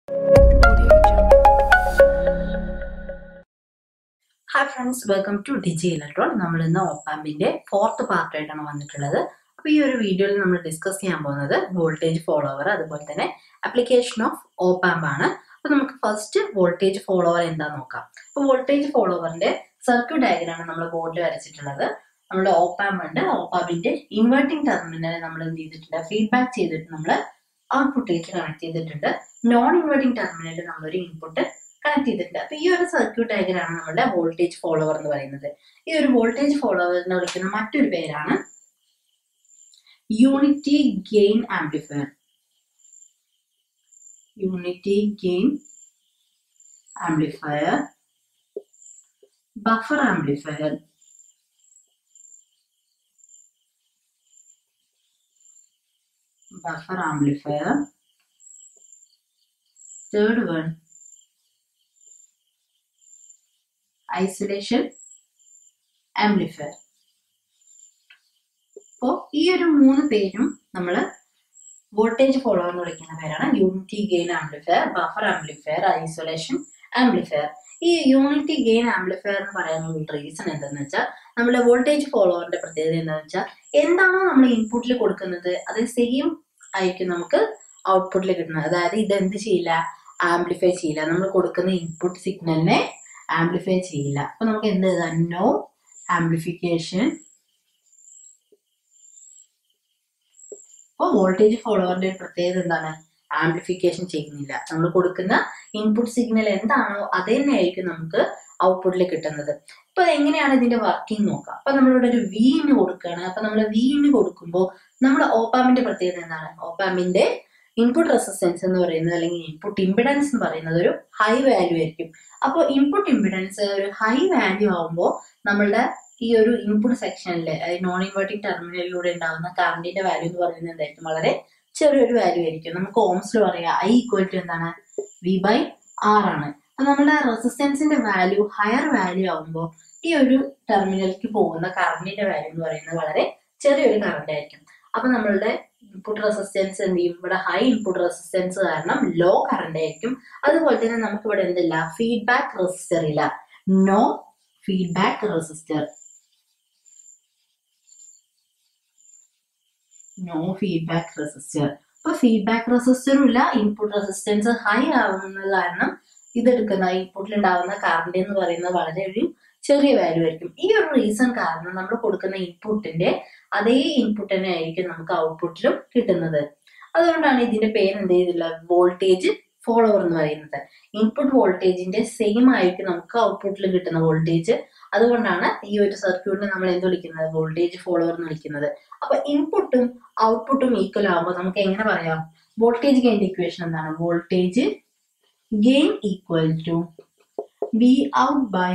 hi friends welcome to Digi electron നമ്മൾ ഇന്ന് ഓപ്പാമ്പിന്റെ fourth പാർട്ടായിട്ടാണ് വന്നിട്ടുള്ളത് അപ്പോൾ ഈ ഒരു വീഡിയോയിൽ നമ്മൾ ഡിസ്കസ് ചെയ്യാൻ പോകുന്നത് വോൾട്ടേജ് ഫോളോവർ അതുപോലെ തന്നെ ആപ്ലിക്കേഷൻ ഓഫ് ഓപ്പാമ്പ് ആണ് അപ്പോൾ നമുക്ക് ഫസ്റ്റ് വോൾട്ടേജ് ഫോളോവർ എന്താന്ന് നോക്കാം അപ്പോൾ വോൾട്ടേജ് ഫോളോവറിന്റെ സർക്യൂട്ട് ഡയഗ്രാണ് നമ്മൾ ബോർഡിൽ വരച്ചിട്ടുള്ളത് നമ്മുടെ ഓപ്പാമ്പ് ഉണ്ട് ഓപ്പാമ്പിന്റെ ഇൻവെർട്ടിംഗ് ടെർമിനൽ നമ്മൾ എന്ത് ചെയ്തിട്ടുണ്ട് ഫീഡ്ബാക്ക് ചെയ്തിട്ട് നമ്മൾ ഔട്ട്പുട്ടിലേക്ക് കണക്ട് ചെയ്തിട്ടുണ്ട് നോൺ ഇൻവെർട്ടിംഗ് ടെർമിനലിൽ നമ്മളൊരു ഇൻപുട്ട് കണക്ട് ചെയ്തിട്ടുണ്ട് അപ്പൊ ഈ ഒരു സർക്യൂട്ട് ഡയഗ്രാണ് നമ്മുടെ വോൾട്ടേജ് ഫോളോവർ എന്ന് പറയുന്നത് ഈ ഒരു വോൾട്ടേജ് ഫോളോവർ എന്ന് വിളിക്കുന്ന മറ്റൊരു പേരാണ് unity gain amplifier unity gain amplifier buffer amplifier buffer amplifier third one isolation amplifier അപ്പോൾ ഈ ഒരു മൂന്ന് പേരും നമ്മൾ വോൾട്ടേജ് ഫോളോവർ എന്ന് വിളിക്കുന്ന പേരാണ് unity gain amplifier buffer amplifier isolation amplifier ഈ യൂണിറ്റി ഗെയിൻ ആംപ്ലിഫയർ എന്ന് പറയാനുള്ള റീസൺ എന്തെന്ന് വെച്ചാൽ നമ്മുടെ വോൾട്ടേജ് ഫോളോവറിന്റെ പ്രത്യേകത എന്താണെന്ന് വെച്ചാൽ എന്താണോ നമ്മൾ ഇൻപുട്ടിൽ കൊടുക്കുന്നത് അത് സെയിം ആയിരിക്കും നമുക്ക് ഔട്ട്പുട്ടിൽ കിട്ടുന്നത് അതായത് ഇത് എന്ത് ചെയ്യില്ല ആംപ്ലിഫൈ ചെയ്യില്ല നമ്മൾ കൊടുക്കുന്ന ഇൻപുട്ട് സിഗ്നലിനെ ആംപ്ലിഫൈ ചെയ്യില്ല അപ്പൊ നമുക്ക് എന്ത് എഴുതാം നോ ആംപ്ലിഫിക്കേഷൻ അപ്പോൾ വോൾട്ടേജ് ഫോളോവറിന്റെ ഒരു പ്രത്യേകത എന്താണ് ആംപ്ലിഫിക്കേഷൻ ചെയ്യുന്നില്ല നമ്മൾ കൊടുക്കുന്ന ഇൻപുട്ട് സിഗ്നൽ എന്താണോ അത് തന്നെ ആയിരിക്കും നമുക്ക് ഔട്ട്പുട്ടിൽ കിട്ടുന്നത് ഇപ്പൊ എങ്ങനെയാണ് ഇതിന്റെ വർക്കിംഗ് നോക്കാം അപ്പൊ നമ്മളിവിടെ ഒരു വീന് കൊടുക്കുകയാണ് അപ്പൊ നമ്മൾ വീന് കൊടുക്കുമ്പോൾ നമ്മുടെ ഓപ്പാമിന്റെ പ്രത്യേകത എന്താണ് ഓപ്പാമിന്റെ ഇൻപുട്ട് റെസിസ്റ്റൻസ് എന്ന് പറയുന്നത് അല്ലെങ്കിൽ ഇൻപുട്ട് ഇമ്പിഡൻസ് എന്ന് പറയുന്നത് ഒരു ഹൈ വാല്യൂ ആയിരിക്കും അപ്പോൾ ഇൻപുട്ട് ഇമ്പിഡൻസ് ഒരു ഹൈ വാല്യൂ ആകുമ്പോൾ നമ്മളുടെ ഈ ഒരു ഇൻപുട്ട് സെക്ഷനിൽ നോൺ ഇൻവേർട്ടിംഗ് ടെർമിനലിലൂടെ ഉണ്ടാകുന്ന കറണ്ടിന്റെ വാല്യൂ എന്ന് പറയുന്നത് എന്തായിരിക്കും വളരെ ചെറിയൊരു വാല്യൂ ആയിരിക്കും നമുക്ക് ഓംസിൽ പറയാം ഐ ഈക്വൽ ടു എന്താണ് വി ബൈ ആർ ആണ് അപ്പൊ നമ്മുടെ റെസിസ്റ്റൻസിന്റെ വാല്യൂ ഹയർ വാല്യൂ ആകുമ്പോൾ ഈ ഒരു ടെർമിനലിലേക്ക് പോകുന്ന കറണ്ടിന്റെ വാല്യൂ എന്ന് പറയുന്നത് വളരെ ചെറിയൊരു കറണ്ട് ആയിരിക്കും അപ്പൊ നമ്മളുടെ ഇൻപുട്ട് റെസിസ്റ്റൻസ് എന്ത് ചെയ്യും ഇവിടെ ഹൈ ഇൻപുട്ട് റെസിസ്റ്റൻസ് കാരണം ലോ കറണ്ട് ആയിരിക്കും അതുപോലെ തന്നെ നമുക്ക് ഇവിടെ എന്തില്ല ഫീഡ്ബാക്ക് റെസിസ്റ്റർ ഇല്ല no feedback resistor no feedback resistor അപ്പൊ ഫീഡ്ബാക്ക് റെസിസ്റ്ററും ഇല്ല ഇൻപുട്ട് റെസിസ്റ്റൻസ് ഹൈ ആവുന്നത് കാരണം ഇതെടുക്കുന്ന ഇൻപുട്ടിൽ ഉണ്ടാവുന്ന കറണ്ട് എന്ന് പറയുന്നത് വളരെ ഒരു ചെറിയ വാല്യൂ ആയിരിക്കും ഈ ഒരു റീസൺ കാരണം നമ്മൾ കൊടുക്കുന്ന ഇൻപുട്ടിന്റെ അതേ ഇൻപുട്ട് തന്നെ ആയിരിക്കും നമുക്ക് ഔട്ട്പുട്ടിലും കിട്ടുന്നത് അതുകൊണ്ടാണ് ഇതിന്റെ പേര് എന്ത് ചെയ്തില്ല വോൾട്ടേജ് ഫോളോവർ എന്ന് പറയുന്നത് ഇൻപുട്ട് വോൾട്ടേജിന്റെ സെയിം ആയിരിക്കും നമുക്ക് ഔട്ട്പുട്ടിൽ കിട്ടുന്ന വോൾട്ടേജ് അതുകൊണ്ടാണ് ഈ ഒരു സർക്യൂട്ടിനെ നമ്മൾ എന്ത് വിളിക്കുന്നത് വോൾട്ടേജ് ഫോളോവർ എന്ന് വിളിക്കുന്നത് അപ്പൊ ഇൻപുട്ടും ഔട്ട്പുട്ടും ഈക്വൽ ആകുമ്പോൾ നമുക്ക് എങ്ങനെ പറയാം വോൾട്ടേജ് ഗെയിൻ ഇക്വേഷൻ എന്താണ് voltage gain equal to V out by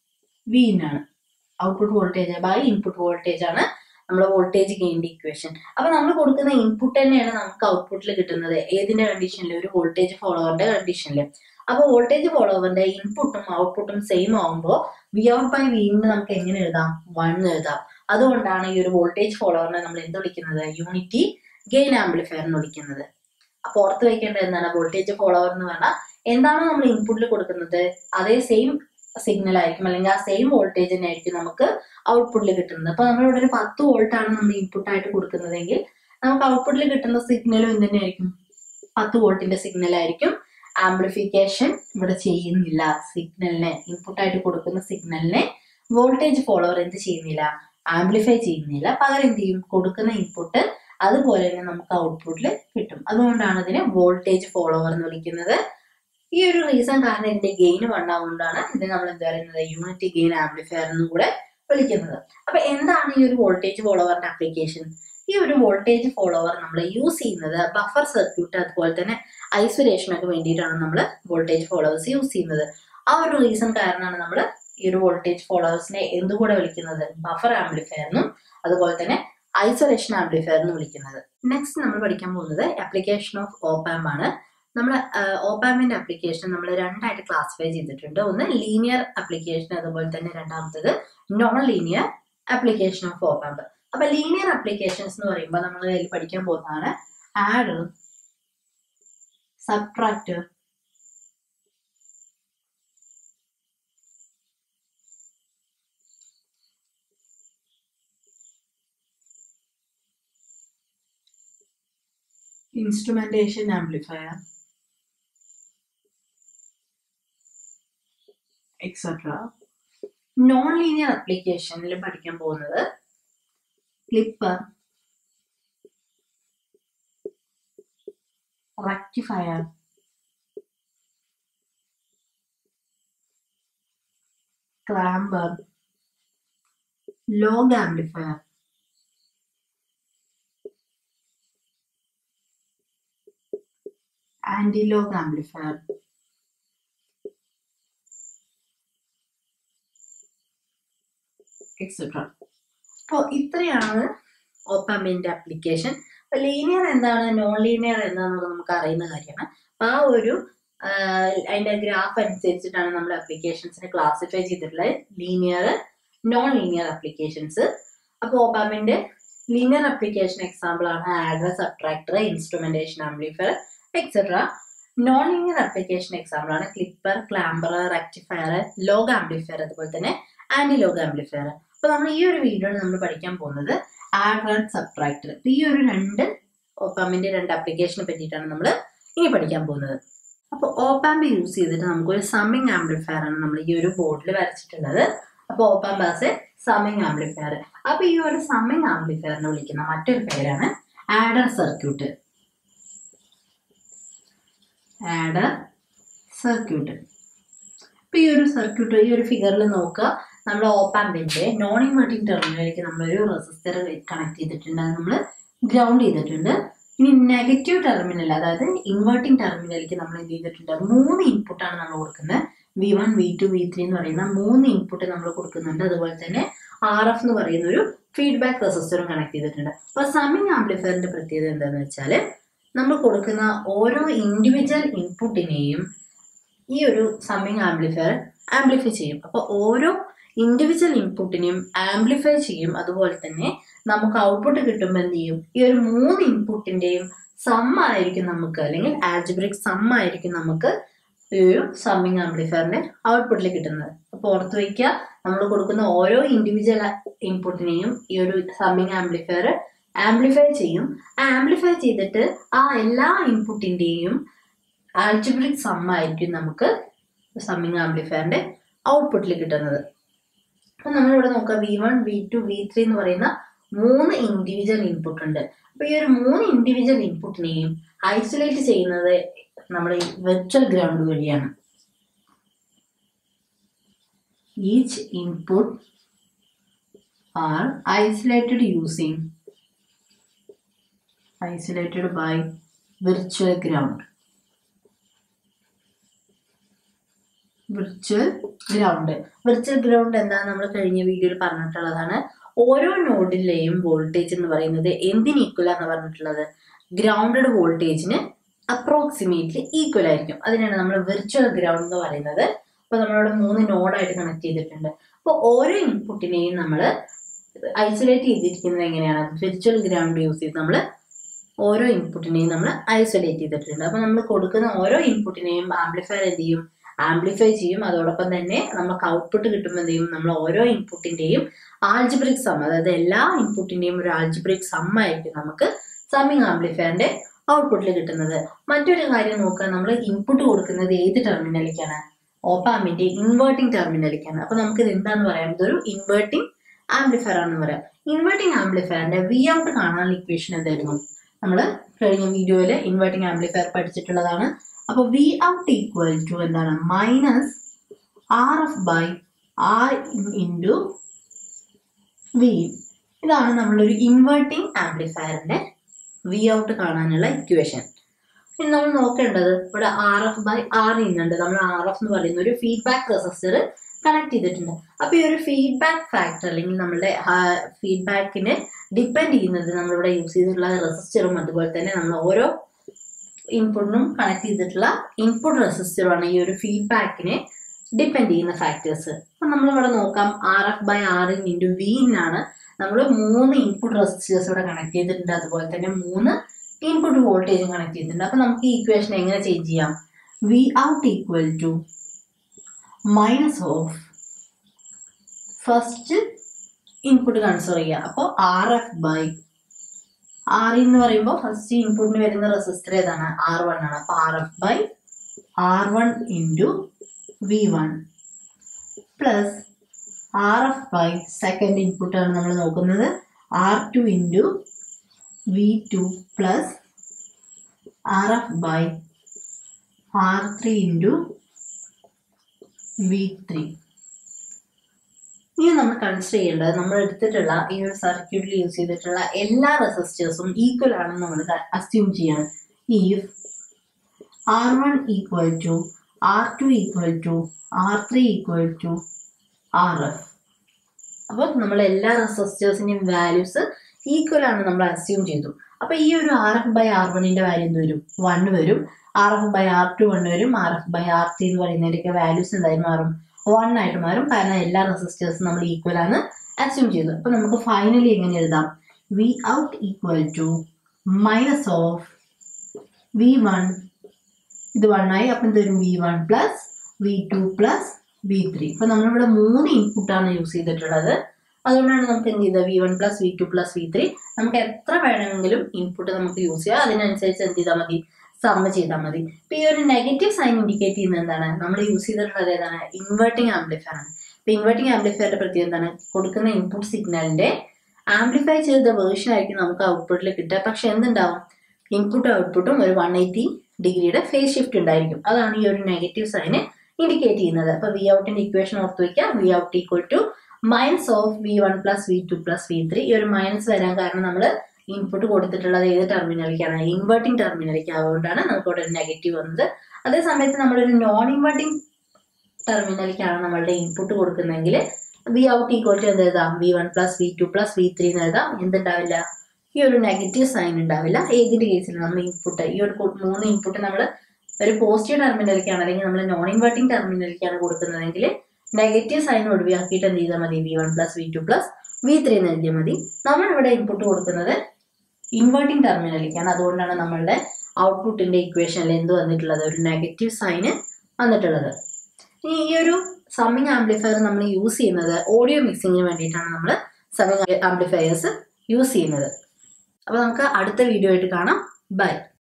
V ആണ് output voltage by input voltage ആണ് നമ്മുടെ വോൾട്ടേജ് ഗെയിൻ്റെ ഇക്വേഷൻ അപ്പൊ നമ്മൾ കൊടുക്കുന്ന ഇൻപുട്ട് തന്നെയാണ് നമുക്ക് ഔട്ട്പുട്ടിൽ കിട്ടുന്നത് ഏതിന്റെ കണ്ടീഷനിൽ ഒരു വോൾട്ടേജ് ഫോളോവറിന്റെ കണ്ടീഷനിൽ അപ്പൊ വോൾട്ടേജ് ഫോളോവറിന്റെ ഇൻപുട്ടും ഔട്ട്പുട്ടും സെയിം ആകുമ്പോൾ വി ഔട്ട് ബൈ വിന്ന് നമുക്ക് എങ്ങനെ എഴുതാം വൺ എഴുതാം അതുകൊണ്ടാണ് ഈ ഒരു വോൾട്ടേജ് ഫോളോവറിനെ നമ്മൾ എന്ത് വിളിക്കുന്നത് യൂണിറ്റി ഗെയിൻ ആംപ്ലിഫയർ എന്ന് വിളിക്കുന്നത് അപ്പൊ ഓർത്ത് വെക്കേണ്ടത് എന്താണ് വോൾട്ടേജ് ഫോളോവർ എന്ന് പറഞ്ഞാൽ എന്താണോ നമ്മൾ ഇൻപുട്ടിൽ കൊടുക്കുന്നത് അതേ സെയിം സിഗ്നൽ ആയിരിക്കും അല്ലെങ്കിൽ ആ സെയിം വോൾട്ടേജ് തന്നെ ആയിരിക്കും നമുക്ക് ഔട്ട്പുട്ടിൽ കിട്ടുന്നത് അപ്പൊ നമ്മളിവിടെ ഒരു പത്ത് വോൾട്ട് ആണ് നമ്മൾ ഇൻപുട്ട് ആയിട്ട് കൊടുക്കുന്നതെങ്കിൽ നമുക്ക് ഔട്ട്പുട്ടിൽ കിട്ടുന്ന സിഗ്നലും എന്ത് തന്നെയായിരിക്കും പത്ത് വോൾട്ടിന്റെ സിഗ്നൽ ആയിരിക്കും ആംപ്ലിഫിക്കേഷൻ ഇവിടെ ചെയ്യുന്നില്ല സിഗ്നലിനെ ഇൻപുട്ട് ആയിട്ട് കൊടുക്കുന്ന സിഗ്നലിനെ വോൾട്ടേജ് ഫോളോവർ എന്ത് ചെയ്യുന്നില്ല ആംപ്ലിഫൈ ചെയ്യുന്നില്ല പകരം എന്ത് ചെയ്യും കൊടുക്കുന്ന ഇൻപുട്ട് അതുപോലെ തന്നെ നമുക്ക് ഔട്ട്പുട്ടിൽ കിട്ടും അതുകൊണ്ടാണ് ഇതിനെ വോൾട്ടേജ് ഫോളോവർ എന്ന് വിളിക്കുന്നത് ഈ ഒരു റീസൺ കാരണം ഇതിന്റെ ഗെയിൻ വണ്ണാവുകൊണ്ടാണ് ഇതിനെ നമ്മൾ എന്താ പറയുന്നത് യൂണിറ്റി ഗെയിൻ ആംപ്ലിഫയർ എന്നും കൂടെ വിളിക്കുന്നത് അപ്പൊ എന്താണ് ഈ ഒരു വോൾട്ടേജ് ഫോളോവറിന്റെ ആപ്ലിക്കേഷൻ ഈ ഒരു വോൾട്ടേജ് ഫോളോവർ നമ്മൾ യൂസ് ചെയ്യുന്നത് ബഫർ സർക്യൂട്ട് അതുപോലെ തന്നെ ഐസൊലേഷനൊക്കെ വേണ്ടിയിട്ടാണ് നമ്മൾ വോൾട്ടേജ് ഫോളോവേഴ്സ് യൂസ് ചെയ്യുന്നത് ആ ഒരു റീസൺ കാരണമാണ് നമ്മൾ ഈ ഒരു വോൾട്ടേജ് ഫോളോവേഴ്സിനെ എന്തുകൂടെ വിളിക്കുന്നത് ബഫർ ആംപ്ലിഫയർ എന്നും അതുപോലെ തന്നെ ഐസൊലേഷൻ ആംപ്ലിഫയർ എന്ന് വിളിക്കുന്നത് നെക്സ്റ്റ് നമ്മൾ പഠിക്കാൻ പോകുന്നത് ആപ്ലിക്കേഷൻ ഓഫ് ഓപ്പാം ആണ് നമ്മൾ ഓപ്പാമിന്റെ ആപ്ലിക്കേഷൻ നമ്മൾ രണ്ടായിട്ട് ക്ലാസിഫൈ ചെയ്തിട്ടുണ്ട് ഒന്ന് ലീനിയർ ആപ്ലിക്കേഷൻ അതുപോലെ തന്നെ രണ്ടാമത്തത് non linear application of opamp അപ്പൊ ലീനിയർ ആപ്ലിക്കേഷൻസ് എന്ന് പറയുമ്പോൾ നമ്മൾ അതിൽ പഠിക്കാൻ പോകുന്നതാണ് add subtract instrumentation amplifier etcetera non linear ആപ്ലിക്കേഷനിൽ പഠിക്കാൻ പോകുന്നത് clipper rectifier clamper log amplifier antilog amplifier etcetera അപ്പോൾ ഇത്രയാണ് ഓപ്പാമ്പിന്റെ ആപ്ലിക്കേഷൻ അപ്പൊ ലീനിയർ എന്താണ് നോൺ ലീനിയർ എന്താണെന്നുള്ളത് നമുക്ക് അറിയുന്ന കാര്യമാണ് അപ്പൊ ആ ഒരു ആഹ്, അതിന്റെ ഗ്രാഫ് അനുസരിച്ചിട്ടാണ് നമ്മൾ ആപ്ലിക്കേഷൻസിനെ ക്ലാസിഫൈ ചെയ്തിട്ടുള്ളത് ലീനിയർ നോൺ ലീനിയർ ആപ്ലിക്കേഷൻസ് അപ്പോൾ ഓപ്പാമ്പിന്റെ ലീനിയർ ആപ്ലിക്കേഷൻ എക്സാമ്പിൾ ആണ് adder subtractor instrumentation amplifier etcetera non linear application example ആണ് clipper clamper rectifier log amplifier അതുപോലെ തന്നെ ആന്റി ലോഗ് ആംപ്ലിഫയർ അപ്പൊ നമ്മൾ ഈ ഒരു വീഡിയോയിൽ നമ്മൾ പഠിക്കാൻ പോകുന്നത് ആഡ് ആൻഡ് സബ്ട്രാക്ടർ ഈ ഒരു രണ്ട് ഓപ്പാമ്പിന്റെ രണ്ട് ആപ്ലിക്കേഷനെ പറ്റിയിട്ടാണ് നമ്മൾ ഇനി പഠിക്കാൻ പോകുന്നത് അപ്പോൾ ഓപ്പാമ്പ് യൂസ് ചെയ്തിട്ട് നമുക്കൊരു സമ്മിങ് ആംപ്ലിഫയർ ആണ് നമ്മൾ ഈ ഒരു ബോർഡിൽ വരച്ചിട്ടുള്ളത് അപ്പോൾ opamp as a summing amplifier അപ്പോൾ ഈ ഒരു സമ്മിങ് ആംപ്ലിഫയറിനെ വിളിക്കുന്ന മറ്റൊരു പേരാണ് ആഡർ സർക്യൂട്ട് ആഡർ സർക്യൂട്ട് ഇപ്പൊ ഈ ഒരു സർക്യൂട്ട് ഈ ഒരു ഫിഗറിൽ നോക്കുക നമ്മൾ ഓപ്പാമ്പിന്റെ നോൺ ഇൻവേർട്ടിംഗ് ടെർമിനലിലേക്ക് നമ്മളൊരു റെസിസ്റ്റർ കണക്ട് ചെയ്തിട്ടുണ്ട് അത് നമ്മൾ ഗ്രൗണ്ട് ചെയ്തിട്ടുണ്ട് ഇനി നെഗറ്റീവ് ടെർമിനൽ അതായത് ഇൻവേർട്ടിംഗ് ടെർമിനലിലേക്ക് നമ്മൾ എന്ത് ചെയ്തിട്ടുണ്ട് മൂന്ന് ഇൻപുട്ടാണ് നമ്മൾ കൊടുക്കുന്നത് V one V two V three എന്ന് പറയുന്ന മൂന്ന് ഇൻപുട്ട് നമ്മൾ കൊടുക്കുന്നുണ്ട് അതുപോലെ തന്നെ ആർ എഫ് എന്ന് പറയുന്ന ഒരു ഫീഡ്ബാക്ക് റെസിസ്റ്ററും കണക്ട് ചെയ്തിട്ടുണ്ട് അപ്പൊ സമ്മിങ് ആംപ്ലിഫയറിന്റെ പ്രത്യേകത എന്താണെന്ന് വെച്ചാൽ നമ്മൾ കൊടുക്കുന്ന ഓരോ ഇൻഡിവിജ്വൽ ഇൻപുട്ടിനെയും ഈ ഒരു സമ്മിങ് ആംപ്ലിഫയർ ആംപ്ലിഫൈ ചെയ്യും അപ്പോൾ ഓരോ ഇൻഡിവിജ്വൽ ഇൻപുട്ടിനെയും ആംപ്ലിഫൈ ചെയ്യും അതുപോലെ തന്നെ നമുക്ക് ഔട്ട്പുട്ട് കിട്ടുമ്പോൾ എന്ത് ചെയ്യും ഈ ഒരു മൂന്ന് ഇൻപുട്ടിന്റെയും സം ആയിരിക്കും നമുക്ക് അല്ലെങ്കിൽ ആൽജിബ്രിക് സം ആയിരിക്കും നമുക്ക് ഈ ഒരു സമ്മിങ് ആംപ്ലിഫയറിന്റെ ഔട്ട്പുട്ടിൽ കിട്ടുന്നത് അപ്പോൾ ഓർത്ത് വയ്ക്കുക നമ്മൾ കൊടുക്കുന്ന ഓരോ ഇൻഡിവിജ്വൽ ഇൻപുട്ടിനെയും ഈ ഒരു സമ്മിങ് ആംപ്ലിഫയർ ആംപ്ലിഫൈ ചെയ്യും ആംപ്ലിഫൈ ചെയ്തിട്ട് ആ എല്ലാ ഇൻപുട്ടിന്റെയും ആൽജിബ്രിക് സം ആയിരിക്കും നമുക്ക് സമ്മിങ് ആംപ്ലിഫയറിന്റെ ഔട്ട്പുട്ടിൽ കിട്ടുന്നത് അപ്പൊ നമ്മളിവിടെ നോക്കുക V one V two V three എന്ന് പറയുന്ന മൂന്ന് ഇൻഡിവിജ്വൽ ഇൻപുട്ട് ഉണ്ട് അപ്പൊ ഈ ഒരു മൂന്ന് ഇൻഡിവിജ്വൽ ഇൻപുട്ടിനെയും ഐസൊലേറ്റ് ചെയ്യുന്നത് നമ്മുടെ വെർച്വൽ ഗ്രൗണ്ട് വഴിയാണ് each input are isolated using isolated by virtual ground virtual ground virtual ground എന്താ നമ്മൾ കഴിഞ്ഞ വീഡിയോയിൽ പറഞ്ഞിട്ടുള്ളതാണ് ഓരോ നോഡിലെയും വോൾട്ടേജ് എന്ന് പറയുന്നത് എന്തിന് ഈക്വൽ എന്ന് പറഞ്ഞിട്ടുള്ളത് ഗ്രൗണ്ടഡ് വോൾട്ടേജിന് അപ്രോക്സിമേറ്റ്ലി ഈക്വൽ ആയിരിക്കും അതിനാണ് നമ്മൾ വിർച്വൽ ഗ്രൗണ്ട് എന്ന് പറയുന്നത് അപ്പൊ നമ്മളിവിടെ മൂന്ന് നോഡായിട്ട് കണക്ട് ചെയ്തിട്ടുണ്ട് അപ്പോൾ ഓരോ ഇൻപുട്ടിനെയും നമ്മൾ ഐസൊലേറ്റ് ചെയ്തിരിക്കുന്നത് എങ്ങനെയാണ് വിർച്വൽ ഗ്രൗണ്ട് യൂസ് ചെയ്ത് നമ്മൾ ഓരോ ഇൻപുട്ടിനെയും നമ്മൾ ഐസൊലേറ്റ് ചെയ്തിട്ടുണ്ട് അപ്പൊ നമ്മൾ കൊടുക്കുന്ന ഓരോ ഇൻപുട്ടിനെയും ആംപ്ലിഫയർ എന്ത് ചെയ്യും ആംപ്ലിഫൈ ചെയ്യും അതോടൊപ്പം തന്നെ നമുക്ക് ഔട്ട്പുട്ട് കിട്ടുമ്പോൾ എന്ത് ചെയ്യും നമ്മൾ ഓരോ ഇൻപുട്ടിന്റെയും ആൽജിബ്രിക് സം അതായത് എല്ലാ ഇൻപുട്ടിന്റെയും ഒരു ആൽജിബ്രിക് സം ആയിരിക്കും നമുക്ക് സമ്മിങ് ആംപ്ലിഫയറിന്റെ ഔട്ട്പുട്ടിൽ കിട്ടുന്നത് മറ്റൊരു കാര്യം നോക്കുക നമ്മൾ ഇൻപുട്ട് കൊടുക്കുന്നത് ഏത് ടെർമിനലിലേക്കാണ് ഓപ്പാമിന്റെ ഇൻവേർട്ടിംഗ് ടെർമിനലിലേക്കാണ് അപ്പൊ നമുക്ക് ഇത് എന്താന്ന് പറയാം ഇതൊരു ഇൻവേർട്ടിംഗ് ആംപ്ലിഫയർ ആണെന്ന് പറയാം ഇൻവേർട്ടിംഗ് ആംപ്ലിഫയറിന്റെ വി ഔട്ട് കാണാനുള്ള ഇക്വേഷൻ എന്തായിരുന്നു നമ്മൾ കഴിഞ്ഞ വീഡിയോയിൽ ഇൻവേർട്ടിംഗ് ആംപ്ലിഫയർ പഠിച്ചിട്ടുള്ളതാണ് അപ്പോൾ വി ഔട്ട് ഈക്വൽ ടു എന്താണ് minus R F by R into V ഇതാണ് നമ്മളൊരു ഇൻവേർട്ടിംഗ് ആംപ്ലിഫയറിന്റെ വി ഔട്ട് കാണാനുള്ള ഇക്വേഷൻ ഇനി നമ്മൾ നോക്കേണ്ടത് ഇവിടെ ആർ എഫ് ബൈ ആർ ഇന്നുണ്ട് നമ്മൾ ആർ എഫ് എന്ന് പറയുന്ന ഒരു ഫീഡ്ബാക്ക് റെസിസ്റ്റർ കണക്ട് ചെയ്തിട്ടുണ്ട് അപ്പൊ ഈ ഒരു ഫീഡ്ബാക്ക് ഫാക്ടർ അല്ലെങ്കിൽ നമ്മളുടെ ഫീഡ്ബാക്കിനെ ഡിപ്പെൻഡ് ചെയ്യുന്നത് നമ്മളിവിടെ യൂസ് ചെയ്തിട്ടുള്ള റെസിസ്റ്ററും അതുപോലെ തന്നെ നമ്മൾ ഓരോ ഇൻപുട്ടിനും കണക്ട് ചെയ്തിട്ടുള്ള ഇൻപുട്ട് റെസിസ്റ്ററുമാണ് ഈ ഒരു ഫീഡ്ബാക്കിനെ ഡിപ്പെൻഡ് ചെയ്യുന്ന ഫാക്ടേഴ്സ് അപ്പൊ നമ്മളിവിടെ നോക്കാം R F by R in into V ആണ് നമ്മൾ മൂന്ന് ഇൻപുട്ട് റെസിസ്റ്റേഴ്സ് ഇവിടെ കണക്ട് ചെയ്തിട്ടുണ്ട് അതുപോലെ തന്നെ മൂന്ന് ഇൻപുട്ട് വോൾട്ടേജും കണക്ട് ചെയ്തിട്ടുണ്ട് അപ്പൊ നമുക്ക് ഈ ഇക്വേഷൻ എങ്ങനെ ചേഞ്ച് ചെയ്യാം V out equal to minus of first input consider ചെയ്യുക അപ്പോൾ ആർ എഫ് ബൈ ആർ എന്ന് പറയുമ്പോൾ ഫസ്റ്റ് ഇൻപുട്ടിന് വരുന്ന റെസിസ്റ്റർ ഏതാണ് ആർ വൺ ആണ് അപ്പൊ R F by R one into V one plus R F by second ഇൻപുട്ടാണ് നമ്മൾ നോക്കുന്നത് R two into V two plus R F by R three into V three ഇനി നമ്മൾ കൺസിഡർ ചെയ്യേണ്ടത് നമ്മൾ എടുത്തിട്ടുള്ള ഈ ഒരു സർക്യൂട്ടിൽ യൂസ് ചെയ്തിട്ടുള്ള എല്ലാ റെസിസ്റ്റേഴ്സും ഈക്വൽ ആണെന്ന് നമ്മൾ അസ്യൂം ചെയ്യണം if R one equal to R two equal to R three equal to R F അപ്പോൾ നമ്മൾ എല്ലാ റെസിസ്റ്റേഴ്സിൻ്റെയും വാല്യൂസ് ഈക്വൽ ആണ് നമ്മൾ അസ്യൂം ചെയ്തു അപ്പോൾ ഈ ഒരു ആർ എഫ് ബൈ ആർ വണ്ണിൻ്റെ വാല്യൂ എന്ത് വരും വൺ വരും R F by R two one വരും R F by R three എന്ന് പറയുന്നതിൻ്റെയൊക്കെ വാല്യൂസ് എന്തായി മാറും വൺ ആയിട്ട് മാറും കാരണം എല്ലാ റെസിസ്റ്റേഴ്സും നമ്മൾ ഈക്വൽ ആണ് അസ്യൂം ചെയ്തു അപ്പോൾ നമുക്ക് ഫൈനലി എങ്ങനെ എഴുതാം V out equal to minus of V one ഇത് വൺ ആയി അപ്പം എന്ത് വരും V one plus V two plus V three ഇപ്പം നമ്മളിവിടെ മൂന്ന് ഇൻപുട്ടാണ് യൂസ് ചെയ്തിട്ടുള്ളത് അതുകൊണ്ടാണ് നമുക്ക് എന്ത് ചെയ്തത് V one plus V two plus V three നമുക്ക് എത്ര വേണമെങ്കിലും ഇൻപുട്ട് നമുക്ക് യൂസ് ചെയ്യാം അതിനനുസരിച്ച് എന്ത് ചെയ്താൽ മതി സമ്മ ചെയ്താൽ മതി ഇപ്പൊ ഈ ഒരു നെഗറ്റീവ് സൈൻ ഇൻഡിക്കേറ്റ് ചെയ്യുന്നത് എന്താണ് നമ്മൾ യൂസ് ചെയ്തിട്ടുള്ളത് ഏതാണ് ഇൻവേർട്ടിംഗ് ആംപ്ലിഫയർ ആണ് ഇപ്പൊ ഇൻവേർട്ടിംഗ് ആംപ്ലിഫയറിന്റെ പ്രത്യേകത എന്താണ് കൊടുക്കുന്ന ഇൻപുട്ട് സിഗ്നലിന്റെ ആംപ്ലിഫൈ ചെയ്ത വേർഷൻ ആയിരിക്കും നമുക്ക് ഔട്ട്പുട്ടിൽ കിട്ടുക പക്ഷെ എന്തുണ്ടാവും ഇൻപുട്ടും ഔട്ട്പുട്ടും ഒരു വൺ എയ്റ്റി ഡിഗ്രിയുടെ ഫേസ് ഷിഫ്റ്റ് ഉണ്ടായിരിക്കും അതാണ് ഈ ഒരു നെഗറ്റീവ് സൈന് ഇൻഡിക്കേറ്റ് ചെയ്യുന്നത് അപ്പൊ വി ഔട്ടിന്റെ ഇക്വേഷൻ ഓർത്ത് വയ്ക്കുക V out equal to minus of V one plus V two plus V three ഈ ഒരു മൈനസ് വരാൻ കാരണം നമ്മൾ ഇൻപുട്ട് കൊടുത്തിട്ടുള്ളത് ഏത് ടെർമിനലിലേക്കാണ് ഇൻവേർട്ടിംഗ് ടെർമിനലിലേക്ക് അതുകൊണ്ടാണ് നമുക്ക് ഇവിടെ ഒരു നെഗറ്റീവ് വന്നത് അതേ സമയത്ത് നമ്മളൊരു നോൺ ഇൻവേർട്ടിംഗ് ടെർമിനലിലേക്കാണ് നമ്മളുടെ ഇൻപുട്ട് കൊടുക്കുന്നതെങ്കിൽ വി ഔട്ട് ഈക്വൽ ടു എന്ത് എഴുതാം V one plus V two plus V three എന്ന് എഴുതാം എന്തുണ്ടാവില്ല ഈ ഒരു നെഗറ്റീവ് സൈൻ ഉണ്ടാവില്ല ഏതിന്റെ കേസിൽ നമ്മൾ ഇൻപുട്ട് ഈ ഒരു കു- മൂന്ന് ഇൻപുട്ട് നമ്മൾ ഒരു പോസിറ്റീവ് ടെർമിനലിലേക്കാണ് അല്ലെങ്കിൽ നമ്മൾ നോൺ ഇൻവേർട്ടിംഗ് ടെർമിനലിലേക്കാണ് കൊടുക്കുന്നതെങ്കിൽ നെഗറ്റീവ് സൈൻ ഒഴിവാക്കിയിട്ട് എന്ത് ചെയ്താൽ മതി V one plus V two plus V three എന്ന് എഴുതിയാൽ മതി നമ്മൾ ഇവിടെ ഇൻപുട്ട് കൊടുക്കുന്നത് ഇൻവേർട്ടിംഗ് ടെർമിനലിലേക്കാണ് അതുകൊണ്ടാണ് നമ്മളുടെ ഔട്ട്പുട്ടിന്റെ ഇക്വേഷനിൽ എന്ത് വന്നിട്ടുള്ളത് ഒരു നെഗറ്റീവ് സൈന് വന്നിട്ടുള്ളത് ഇനി ഈ ഒരു സമ്മിങ് ആംപ്ലിഫയർ നമ്മൾ യൂസ് ചെയ്യുന്നത് ഓഡിയോ മിക്സിങ്ങിന് വേണ്ടിയിട്ടാണ് നമ്മൾ സമ്മിങ് ആംപ്ലിഫയേഴ്സ് യൂസ് ചെയ്യുന്നത് അപ്പോൾ നമുക്ക് അടുത്ത വീഡിയോ ആയിട്ട് കാണാം ബൈ